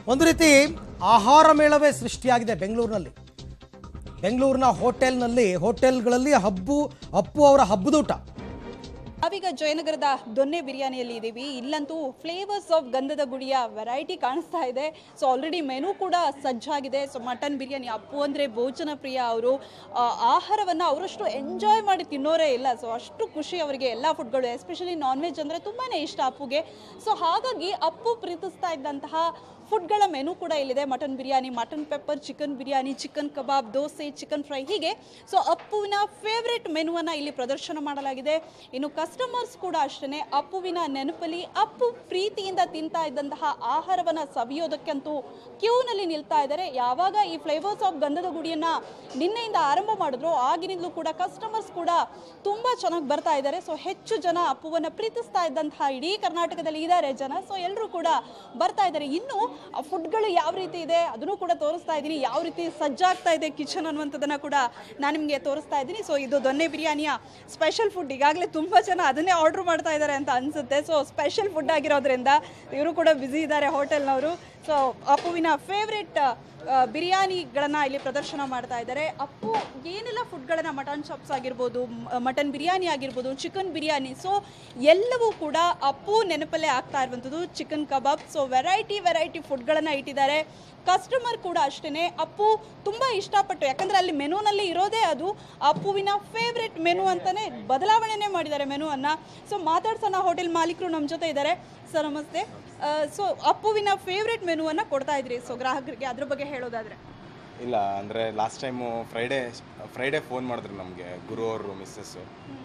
ಒಂದು ರೀತಿ ಆಹಾರ ಮೇಳವೇ ಸೃಷ್ಟಿಯಾಗಿದೆ ಬೆಂಗಳೂರಿನಲ್ಲಿ ಬೆಂಗಳೂರಿನ ಹೋಟೆಲ್ನಲ್ಲಿ ಹೋಟೆಲ್ಗಳಲ್ಲಿ ಹಬ್ಬು ಅಪ್ಪು ಅವರ ಹಬ್ಬದೂಟ ನಾವೀಗ ಜಯನಗರದ ದೊನ್ನೆ ಬಿರಿಯಾನಿಯಲ್ಲಿ ಇದ್ದೀವಿ ಇಲ್ಲಂತೂ ಫ್ಲೇವರ್ಸ್ ಆಫ್ ಗಂಧದ ಗುಡಿಯ ವೆರೈಟಿ ಕಾಣಿಸ್ತಾ ಇದೆ ಸೊ ಆಲ್ರೆಡಿ ಮೆನು ಕೂಡ ಸಜ್ಜಾಗಿದೆ ಸೊ ಮಟನ್ ಬಿರಿಯಾನಿ ಅಪ್ಪು ಅಂದರೆ ಭೋಜನ ಪ್ರಿಯ ಅವರು ಆಹಾರವನ್ನು ಅವರಷ್ಟು ಎಂಜಾಯ್ ಮಾಡಿ ತಿನ್ನೋರೇ ಇಲ್ಲ ಸೊ ಅಷ್ಟು ಖುಷಿ ಅವರಿಗೆ ಎಲ್ಲ ಫುಡ್ಗಳು ಎಸ್ಪೆಷಲಿ ನಾನ್ ವೆಜ್ ಅಂದರೆ ತುಂಬಾ ಇಷ್ಟ ಅಪ್ಪುಗೆ ಸೊ ಹಾಗಾಗಿ ಅಪ್ಪು ಪ್ರೀತಿಸ್ತಾ ಇದ್ದಂತಹ ಫುಡ್ಗಳ ಮೆನು ಕೂಡ ಇಲ್ಲಿದೆ mutton biryani mutton pepper chicken biryani chicken kebab dosa chicken fry ಹೀಗೆ ಸೊ ಅಪ್ಪುವಿನ ಫೇವ್ರೆಟ್ ಮೆನುವನ್ನು ಇಲ್ಲಿ ಪ್ರದರ್ಶನ ಮಾಡಲಾಗಿದೆ ಇನ್ನು ಕಸ್ಟಮರ್ಸ್ ಕೂಡ ಅಷ್ಟೇ ಅಪ್ಪುವಿನ ನೆನಪಲ್ಲಿ ಅಪ್ಪು ಪ್ರೀತಿಯಿಂದ ತಿಂತಾ ಇದ್ದಂತಹ ಆಹಾರವನ್ನು ಸವಿಯೋದಕ್ಕಂತೂ ಕ್ಯೂನಲ್ಲಿ ನಿಲ್ತಾ ಇದ್ದಾರೆ ಯಾವಾಗ ಈ ಫ್ಲೇವರ್ಸ್ ಆಫ್ ಗಂಧದ ಗುಡಿಯನ್ನ ನಿನ್ನೆಯಿಂದ ಆರಂಭ ಮಾಡಿದ್ರು ಆಗಿನಿಂದಲೂ ಕೂಡ ಕಸ್ಟಮರ್ಸ್ ಕೂಡ ತುಂಬಾ ಚೆನ್ನಾಗಿ ಬರ್ತಾ ಇದ್ದಾರೆ ಸೊ ಹೆಚ್ಚು ಜನ ಅಪ್ಪುವನ್ನ ಪ್ರೀತಿಸ್ತಾ ಇದ್ದಂತಹ ಇಡೀ ಕರ್ನಾಟಕದಲ್ಲಿ ಇದ್ದಾರೆ ಜನ ಸೊ ಎಲ್ಲರೂ ಕೂಡ ಬರ್ತಾ ಇದ್ದಾರೆ ಇನ್ನು ಆ ಫುಡ್ಗಳು ಯಾವ ರೀತಿ ಇದೆ ಅದನ್ನು ಕೂಡ ತೋರಿಸ್ತಾ ಇದ್ದೀನಿ ಯಾವ ರೀತಿ ಸಜ್ಜಾಗ್ತಾ ಇದೆ ಕಿಚನ್ ಅನ್ನುವಂಥದ್ದನ್ನ ಕೂಡ ನಾನು ನಿಮಗೆ ತೋರಿಸ್ತಾ ಇದ್ದೀನಿ ಸೊ ಇದು ದೊನ್ನೆ ಬಿರಿಯಾನಿಯ ಸ್ಪೆಷಲ್ ಫುಡ್ ಈಗಾಗಲೇ ತುಂಬ ಜನ ಅದನ್ನೇ ಆರ್ಡರ್ ಮಾಡ್ತಾ ಇದ್ದಾರೆ ಅಂತ ಅನ್ಸುತ್ತೆ ಸೊ ಸ್ಪೆಷಲ್ ಫುಡ್ ಆಗಿರೋದ್ರಿಂದ ಇವರು ಕೂಡ ಬ್ಯುಸಿ ಇದ್ದಾರೆ ಹೋಟೆಲ್ನವರು ಸೊ ಅಪ್ಪುವಿನ ಫೇವ್ರೆಟ್ ಬಿರಿಯಾನಿಗಳನ್ನು ಇಲ್ಲಿ ಪ್ರದರ್ಶನ ಮಾಡ್ತಾ ಇದ್ದಾರೆ ಅಪ್ಪು ಏನೆಲ್ಲ ಫುಡ್ಗಳನ್ನು ಮಟನ್ ಚಾಪ್ಸ್ ಆಗಿರ್ಬೋದು ಮಟನ್ ಬಿರಿಯಾನಿ ಆಗಿರ್ಬೋದು ಚಿಕನ್ ಬಿರಿಯಾನಿ ಸೊ ಎಲ್ಲವೂ ಕೂಡ ಅಪ್ಪು ನೆನಪಲ್ಲೇ ಆಗ್ತಾ ಇರುವಂಥದ್ದು chicken kebab so variety variety ಫುಡ್ಗಳನ್ನು ಇಟ್ಟಿದ್ದಾರೆ ಕಸ್ಟಮರ್ ಕೂಡ ಅಷ್ಟೇ ಅಪ್ಪು ತುಂಬ ಇಷ್ಟಪಟ್ಟು ಯಾಕಂದರೆ ಅಲ್ಲಿ ಮೆನುನಲ್ಲಿ ಇರೋದೇ ಅದು ಅಪ್ಪುವಿನ ಫೇವ್ರೆಟ್ ಮೆನು ಅಂತಲೇ ಬದಲಾವಣೆನೇ ಮಾಡಿದ್ದಾರೆ ಮೆನುವನ್ನು ಸೊ ಮಾತಾಡ್ಸೋಣ ಹೋಟೆಲ್ ಮಾಲೀಕರು ನಮ್ಮ ಜೊತೆ ಇದ್ದಾರೆ ಸರ್ ನಮಸ್ತೆ ಸೊ ಅಪ್ಪುವಿನ ಫೇವ್ರೆಟ್ ಮೆನುವನ್ನು ಕೊಡ್ತಾ ಇದ್ರಿ ಸೊ ಗ್ರಾಹಕರಿಗೆ ಅದ್ರ ಬಗ್ಗೆ ಹೇಳೋದಾದ್ರೆ ಇಲ್ಲ ಅಂದರೆ last time Friday Friday phone ಮಾಡಿದ್ರು ನಮಗೆ ಗುರು ಅವರು ಮಿಸ್ಸಸ್ಸು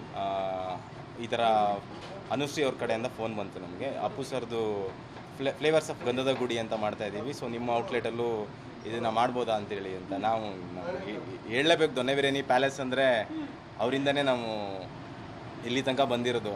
ಈ ಥರ ಅನುಶ್ರೀ ಅವ್ರ ಕಡೆಯಿಂದ ಫೋನ್ ಬಂತು ನಮಗೆ ಅಪ್ಪು ಸರ್ದು ಫ್ಲೇ ಫ್ಲೇವರ್ಸ್ ಆಫ್ ಗಂಧದ ಗುಡಿ ಅಂತ ಮಾಡ್ತಾ ಇದ್ದೀವಿ ಸೊ ನಿಮ್ಮ ಔಟ್ಲೆಟಲ್ಲೂ ಇದನ್ನು ಮಾಡ್ಬೋದಾ ಅಂತೇಳಿ ಅಂತ ನಾವು ನಾವು ಹೇ- ಹೇಳಲೇಬೇಕು ದೊನ್ನೆ ಬಿರಿಯಾನಿ ಪ್ಯಾಲೇಸ್ ಅಂದರೆ ಅವರಿಂದನೇ ನಾವು ಇಲ್ಲಿ ತನಕ ಬಂದಿರೋದು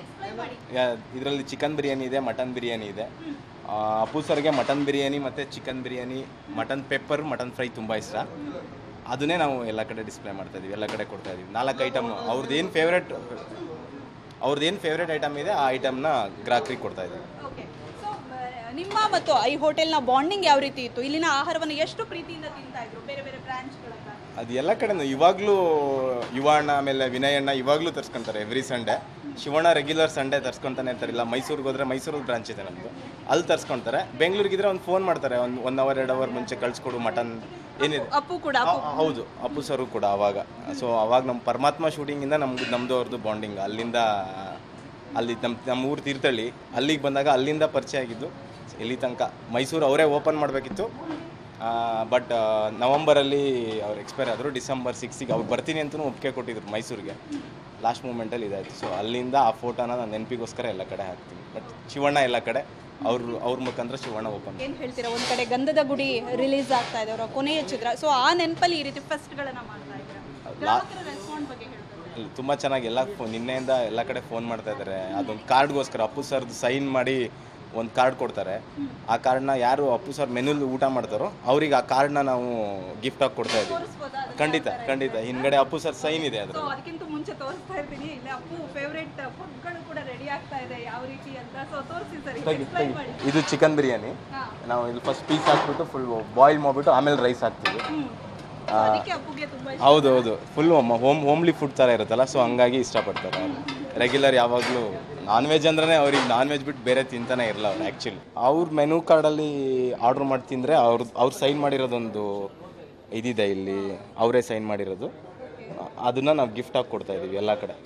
ಇದರಲ್ಲಿ ಚಿಕನ್ ಬಿರಿಯಾನಿ ಇದೆ ಮಟನ್ ಬಿರಿಯಾನಿ ಇದೆ ಆ, ಅಪ್ಪು ಸರ್ಗೆ ಮಟನ್ ಬಿರಿಯಾನಿ ಮತ್ತು chicken biryani mutton pepper mutton fry ತುಂಬ ಇಷ್ಟ ಅದನ್ನೇ ನಾವು ಎಲ್ಲ ಕಡೆ ಡಿಸ್ಪ್ಲೇ ಮಾಡ್ತಾ ಇದೀವಿ ಎಲ್ಲ ಕಡೆ ಕೊಡ್ತಾ ಇದೀವಿ ನಾಲ್ಕು ಐಟಮ್ ಅವ್ರದ್ದು ಏನು ಫೇವ್ರೆಟ್ ಅವ್ರದ್ದು ಏನು ಫೇವ್ರೆಟ್ ಐಟಮ್ ಇದೆ ಆ ಐಟಮ್ನ ಗ್ರಾಹಕರಿಗೆ ಕೊಡ್ತಾ ಇದ್ದೀವಿ ಓಕೆ ಸೊ ನಿಮ್ಮ ಮತ್ತು ಈ ಹೋಟೆಲ್ನ ಬಾಂಡಿಂಗ್ ಯಾವ ರೀತಿ ಇತ್ತು ಇಲ್ಲಿನ ಆಹಾರವನ್ನು ಎಷ್ಟು ಪ್ರೀತಿಯಿಂದ ತಿಂತಾ ಇದ್ರು ಬೇರೆ ಬೇರೆ ಬ್ರಾಂಚ್ಗಳನ್ನ ಅದು ಎಲ್ಲ ಕಡೆನೂ ಇವಾಗಲೂ ಯುವಣ್ಣ ಆಮೇಲೆ ವಿನಯಣ್ಣ ಇವಾಗಲೂ ತರ್ಸ್ಕೊಂತಾರೆ every Sunday Shivanna regular Sunday ತರ್ಸ್ಕೊಂತಾನೆ ಇರ್ತಾರೆ ಇಲ್ಲ ಮೈಸೂರಿಗೆ ಹೋದ್ರೆ ಮೈಸೂರಲ್ಲಿ ಬ್ರಾಂಚ್ ಇದೆ ನಮ್ಮದು ಅಲ್ಲಿ ತರ್ಸ್ಕೊಂತಾರೆ ಬೆಂಗಳೂರಿಗಿದ್ರೆ ಒಂದು ಫೋನ್ ಮಾಡ್ತಾರೆ ಒಂದು ಒನ್ ಅವರ್ ಎರಡು ಅವರ್ ಮುಂಚೆ ಕಳಿಸ್ಕೊಡು ಮಟನ್ ಏನಿದೆ ಅಪ್ಪು ಕೂಡ ಆ- ಹೌದು ಅಪ್ಪು ಸರು ಕೂಡ ಅವಾಗ ಸೊ ಅವಾಗ ನಮ್ಮ ಪರಮಾತ್ಮ ಶೂಟಿಂಗಿಂದ ನಮ್ದು ನಮ್ಮದು ಅವ್ರದ್ದು ಬಾಂಡಿಂಗ್ ಅಲ್ಲಿಂದ ಅಲ್ಲಿ ನಮ್ಮ ನಮ್ಮ ಊರು ತೀರ್ಥಹಳ್ಳಿ ಅಲ್ಲಿಗೆ ಬಂದಾಗ ಅಲ್ಲಿಂದ ಪರಿಚಯ ಆಗಿದ್ದು ಇಲ್ಲಿ ತನಕ ಮೈಸೂರು ಅವರೇ ಓಪನ್ ಮಾಡಬೇಕಿತ್ತು ಬಟ್ ನವಂಬರಲ್ಲಿ ಅವ್ರು ಎಕ್ಸ್ಪೈರ್ ಆದರು ಡಿಸೆಂಬರ್ ಸಿಕ್ಸಿಗೆ ಅವ್ರು ಬರ್ತೀನಿ ಅಂತಲೂ ಒಪ್ಪಿಗೆ ಕೊಟ್ಟಿದ್ರು ಮೈಸೂರಿಗೆ ಲಾಸ್ಟ್ ಮೂಮೆಂಟಲ್ಲಿ ಇದಾಯಿತು ಸೊ ಅಲ್ಲಿಂದ ಆ ಫೋಟೋನ ನಾನು ನೆನಪಿಗೋಸ್ಕರ ಎಲ್ಲ ಕಡೆ ಹಾಕ್ತೀನಿ ಬಟ್ ಶಿವಣ್ಣ ಎಲ್ಲ ಕಡೆ ಅವ್ರು ಅವ್ರ ಮುಖಾಂತರ ಶಿವಣ್ಣ ಓಪನ್ ಏನ್ ಹೇಳ್ತೀರಾ ಒಂದ್ ಕಡೆ ಗಂಧದ ಗುಡಿ ರಿಲೀಸ್ ಆಗ್ತಾ ಇದೆ ಅವರ ಕೊನೆಯ ಚಿತ್ರ ಸೊ ಆ ನೆನಪಲ್ಲಿ ಈ ರೀತಿ ಫೆಸ್ಟ್ಗಳನ್ನ ಮಾಡ್ತಾ ಇದ್ದಾರೆ ಗ್ರಾಹಕರ ರೆಸ್ಪಾನ್ಸ್ ಬಗ್ಗೆ ಹೇಳ್ತಾರೆ ತುಂಬ ಚೆನ್ನಾಗಿ ಎಲ್ಲ ಫೋ ನಿನ್ನೆಯಿಂದ ಎಲ್ಲ ಕಡೆ ಫೋನ್ ಮಾಡ್ತಾ ಇದ್ದಾರೆ ಅದೊಂದು ಕಾರ್ಡ್ಗೋಸ್ಕರ ಅಪ್ಪು ಸರ್ದು ಸೈನ್ ಮಾಡಿ ಒಂದು ಕಾರ್ಡ್ ಕೊಡ್ತಾರೆ ಆ ಕಾರ್ಡ್ನ ಯಾರು ಅಪ್ಪು ಸರ್ ಮೆನುಲಿ ಊಟ ಮಾಡ್ತಾರೋ ಅವ್ರಿಗೆ ಆ ಕಾರ್ಡ್ನ ನಾವು ಗಿಫ್ಟ್ ಆಗಿ ಕೊಡ್ತಾ ಇದ್ದೀವಿ ಖಂಡಿತ ಖಂಡಿತ ಹಿಂದ್ಗಡೆ ಅಪ್ಪು ಸರ್ ಸೈನ್ ಇದೆ ಅದ್ರ ಸೊ ಅದಕ್ಕಿಂತ ಮುಂಚೆ ತೋರಿಸ್ತಾ ಇರ್ತೀನಿ ಇಲ್ಲಿ ಅಪ್ಪು ಫೇವ್ರೆಟ್ ಫುಡ್ಗಳು ಕೂಡ ರೆಡಿ ಆಗ್ತಾ ಇದೆ ಯಾವ ರೀತಿ ಅಂತ ಸೊ ತೋರಿಸಿ ಸರ್ ಎಕ್ಸ್ಪ್ಲೈನ್ ಮಾಡಿ ಇದು ಚಿಕನ್ ಬಿರಿಯಾನಿ ನಾವು ಇಲ್ಲಿ ಫಸ್ಟ್ ಪೀಸ್ ಹಾಕ್ಬಿಟ್ಟು ಫುಲ್ ಬಾಯ್ಲ್ ಮಾಡಿಬಿಟ್ಟು ಆಮೇಲೆ ರೈಸ್ ಹಾಕ್ತೀವಿ So ಅದಕ್ಕೆ ಅಪ್ಪುಗೆ ತುಂಬಾ ಇಷ್ಟ ಹೌದು ಹೌದು ಫುಲ್ ಹೋಮ್ ಹೋಮ್ಲಿ ಫುಡ್ ಥರ ಇರುತ್ತಲ್ಲ ಸೊ ಹಂಗಾಗಿ ಇಷ್ಟಪಡ್ತಾರೆ ರೆಗ್ಯುಲರ್ ಯಾವಾಗಲೂ ನಾನ್ ವೆಜ್ ಅಂದ್ರೆ ಅವ್ರಿಗೆ ನಾನ್ ವೆಜ್ ಬಿಟ್ಟು ಬೇರೆ ತಿಂತಾನೆ ಇರಲ್ಲ ಅವ್ರು ಆ್ಯಕ್ಚುಲಿ ಅವ್ರ ಮೆನು ಕಾರ್ಡಲ್ಲಿ ಆರ್ಡ್ರ್ ಮಾಡಿ ತಿಂದರೆ ಅವ್ರ ಅವ್ರು ಸೈನ್ ಮಾಡಿರೋದೊಂದು ಇದಿದೆ ಇಲ್ಲಿ ಅವರೇ ಸೈನ್ ಮಾಡಿರೋದು ಅದನ್ನು ನಾವು ಗಿಫ್ಟ್ ಆಗಿ ಕೊಡ್ತಾ ಇದ್ದೀವಿ ಎಲ್ಲ ಕಡೆ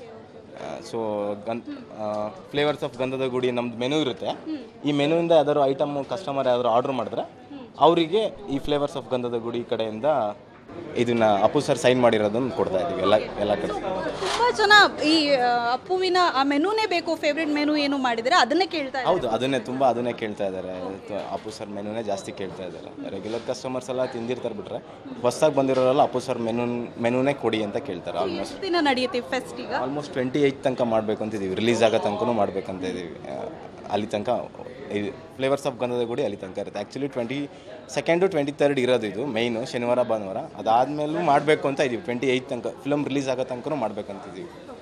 ಸೊ ಗನ್ ಫ್ಲೇವರ್ಸ್ ಆಫ್ ಗಂಧದ ಗುಡಿ ನಮ್ದು ಮೆನು ಇರುತ್ತೆ ಈ ಮೆನುವಿಂದ ಯಾವ್ದಾದ್ರು ಐಟಮ್ ಕಸ್ಟಮರ್ ಯಾವ್ದಾದ್ರು ಆರ್ಡ್ರ್ ಮಾಡಿದ್ರೆ ಅವರಿಗೆ ಈ ಫ್ಲೇವರ್ಸ್ ಆಫ್ ಗಂಧದ ಗುಡಿ ಕಡೆಯಿಂದ ಇದನ್ನ ಅಪ್ಪು ಸರ್ ಸೈನ್ ಮಾಡಿರೋದನ್ನು ಕೊಡ್ತಾ ಇದ್ದೀವಿ ಎಲ್ಲ ಎಲ್ಲ ಕಡೆ ತುಂಬಾ ಜನ ಈ ಆ, ಅಪ್ಪುವಿನ ಆ ಮೆನುನೇ ಬೇಕು ಫೇವ್ರೆಟ್ ಮೆನು ಏನು ಮಾಡಿದ್ರೆ ಅದನ್ನೇ ಕೇಳ್ತಾ ಇದ್ದಾರೆ ಹೌದು ಅದನ್ನೇ ತುಂಬ ಅದನ್ನೇ ಕೇಳ್ತಾ ಇದ್ದಾರೆ ಅಪ್ಪು ಸರ್ ಮೆನುನೇ ಜಾಸ್ತಿ ಕೇಳ್ತಾ ಇದ್ದಾರೆ ರೆಗ್ಯುಲರ್ ಕಸ್ಟಮರ್ಸ್ ಎಲ್ಲ ತಿಂದಿರ್ತಾರೆ ಬಿಟ್ರೆ ಹೊಸ್ದಾಗಿ ಬಂದಿರೋರೆಲ್ಲ ಅಪ್ಪು ಸರ್ ಮೆನು ಮೆನುನೇ ಕೊಡಿ ಅಂತ ಕೇಳ್ತಾರೆ ಆಲ್ಮೋಸ್ಟ್ ಎಷ್ಟು ದಿನ ನಡೆಯುತ್ತೆ ಫೆಸ್ಟ್ ಈಗ ಆಲ್ಮೋಸ್ಟ್ ಟ್ವೆಂಟಿ ಏಯ್ಟ್ ತನಕ ಮಾಡಬೇಕು ಅಂತಿದ್ದೀವಿ ರಿಲೀಸ್ ಆಗೋ ತನಕ ಮಾಡ್ಬೇಕಂತ ಇದ್ದೀವಿ ಆ, ಅಲ್ಲಿ ತನಕ ಇದು ಫ್ಲೇವರ್ಸ್ ಆಫ್ ಗಂಧದ ಗುಡಿ ಅಲ್ಲಿ ತನಕ ಇರುತ್ತೆ actually twenty second twenty third ಇರೋದು ಇದು ಮೈನು ಶನಿವಾರ ಭಾನುವಾರ ಅದಾದಮೇಲೂ ಮಾಡಬೇಕು ಅಂತ ಇದ್ದೀವಿ ಟ್ವೆಂಟಿ ಏಯ್ಟ್ ತನಕ ಫಿಲಮ್ ರಿಲೀಸ್ ಆಗೋ ತನಕ ಮಾಡ್ಬೇಕಂತಿದ್ದೀವಿ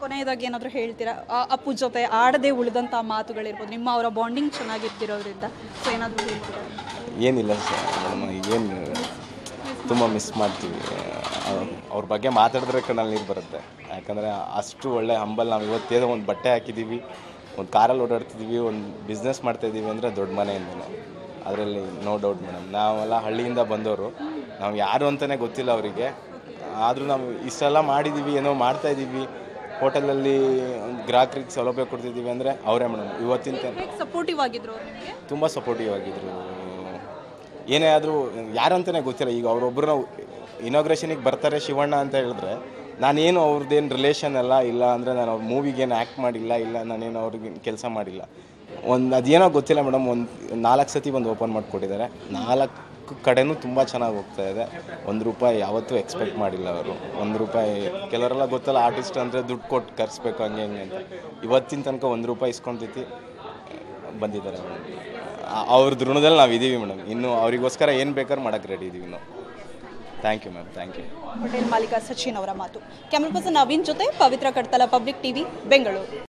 ಕೊನೆಯದಾಗಿ ಏನಾದರೂ ಹೇಳ್ತೀರಾ ಆ, ಅಪ್ಪು ಜೊತೆ ಆಡದೆ ಉಳಿದಂಥ ಮಾತುಗಳಿರ್ಬೋದು ನಿಮ್ಮ ಅವರ ಬಾಂಡಿಂಗ್ ಚೆನ್ನಾಗಿರ್ತಿರೋದ್ರಿಂದ ಸೊ ಏನಾದರೂ ಹೇಳ್ತೀರಾ ಏನಿಲ್ಲ ಸರ್ ಮೇಡಮ್ ಏನು ತುಂಬ ಮಿಸ್ ಮಾಡ್ತೀವಿ ಅವ್ರ- ಅವ್ರ ಬಗ್ಗೆ ಮಾತಾಡಿದ್ರೆ ಕಣ್ಣಲ್ಲಿ ನೀರು ಬರುತ್ತೆ ಯಾಕಂದರೆ ಅಷ್ಟು ಒಳ್ಳೆ ಹಂಬಲ್ ನಾವು ಇವತ್ತೇನೋ ಒಂದು ಬಟ್ಟೆ ಹಾಕಿದ್ದೀವಿ ಒಂದು ಕಾರಲ್ಲಿ ಓಡಾಡ್ತಿದ್ದೀವಿ ಒಂದು ಬಿಸ್ನೆಸ್ ಮಾಡ್ತಾಯಿದ್ದೀವಿ ಅಂದರೆ ದೊಡ್ಡ ಮನೆಯಿಂದನೇ ಅದರಲ್ಲಿ ನೋ ಡೌಟ್ ಮೇಡಮ್ ನಾವೆಲ್ಲ ಹಳ್ಳಿಯಿಂದ ಬಂದವರು ನಾವು ಯಾರು ಅಂತಲೇ ಗೊತ್ತಿಲ್ಲ ಅವರಿಗೆ ಆದರೂ ನಾವು ಇಷ್ಟೆಲ್ಲ ಮಾಡಿದ್ದೀವಿ ಏನೋ ಮಾಡ್ತಾಯಿದ್ದೀವಿ ಹೋಟೆಲಲ್ಲಿ ಗ್ರಾಹಕರಿಗೆ ಸೌಲಭ್ಯ ಕೊಡ್ತಿದ್ದೀವಿ ಅಂದರೆ ಅವರೇ ಮೇಡಮ್ ಇವತ್ತಿನ ತನಕ ಹೇಗೆ ಸಪೋರ್ಟಿವ್ ಆಗಿದ್ರು ಅವ್ರು ನಿಮಗೆ ತುಂಬ ಸಪೋರ್ಟಿವ್ ಆಗಿದ್ರು ಏನೇ ಆದರೂ ಯಾರಂತಲೇ ಗೊತ್ತಿಲ್ಲ ಈಗ ಅವರೊಬ್ಬರನ್ನ ಇನಾಗ್ರೇಷನಿಗೆ ಬರ್ತಾರೆ ಶಿವಣ್ಣ ಅಂತ ಹೇಳಿದ್ರೆ ನಾನೇನು ಅವ್ರದ್ದೇನು ರಿಲೇಷನ್ ಎಲ್ಲ ಇಲ್ಲ ಅಂದರೆ ನಾನು ಅವ್ರ ಮೂವಿಗೇನು ಆ್ಯಕ್ಟ್ ಮಾಡಿಲ್ಲ ಇಲ್ಲ ನಾನೇನು ಅವ್ರಿಗೆ ಕೆಲಸ ಮಾಡಿಲ್ಲ ಒಂದು ಅದೇನೋ ಗೊತ್ತಿಲ್ಲ ಮೇಡಮ್ ಒಂದು ನಾಲ್ಕು ಸತಿ ಒಂದು ಓಪನ್ ಮಾಡಿಕೊಟ್ಟಿದ್ದಾರೆ ನಾಲ್ಕು ಕಡೆನೂ ತುಂಬ ಚೆನ್ನಾಗಿ ಹೋಗ್ತಾ ಇದೆ ಒಂದು ರೂಪಾಯಿ ಯಾವತ್ತೂ ಎಕ್ಸ್ಪೆಕ್ಟ್ ಮಾಡಿಲ್ಲ ಅವರು ಒಂದು ರೂಪಾಯಿ ಕೆಲವರೆಲ್ಲ ಗೊತ್ತಲ್ಲ ಆರ್ಟಿಸ್ಟ್ ಅಂದರೆ ದುಡ್ಡು ಕೊಟ್ಟು ಕರೆಸ್ಬೇಕು ಹಂಗೆ ಹಿಂಗೆ ಅಂತ ಇವತ್ತಿನ ತನಕ ಒಂದು ರೂಪಾಯಿ ಇಸ್ಕೊಂತೈತಿ ಬಂದಿದ್ದಾರೆ ಮೇಡಮ್ ಅವ್ರದ್ದು ಋಣದಲ್ಲಿ ನಾವು ಇದ್ದೀವಿ ಮೇಡಮ್ ಇನ್ನು ಅವರಿಗೋಸ್ಕರ ಏನು ಬೇಕಾದ್ರೂ ಮಾಡೋಕ್ಕೆ ರೆಡಿ ಇದ್ದೀವಿ ನಾವು thank you ma'am thank you hotel ಮಾಲೀಕ ಸಚಿನ್ ಅವರ ಮಾತು ಕ್ಯಾಮ್ರಾ ಪರ್ಸನ್ ನವೀನ್ ಜೊತೆ ಪವಿತ್ರ ಕಡ್ತಲ ಪಬ್ಲಿಕ್ ಟಿವಿ ಬೆಂಗಳೂರು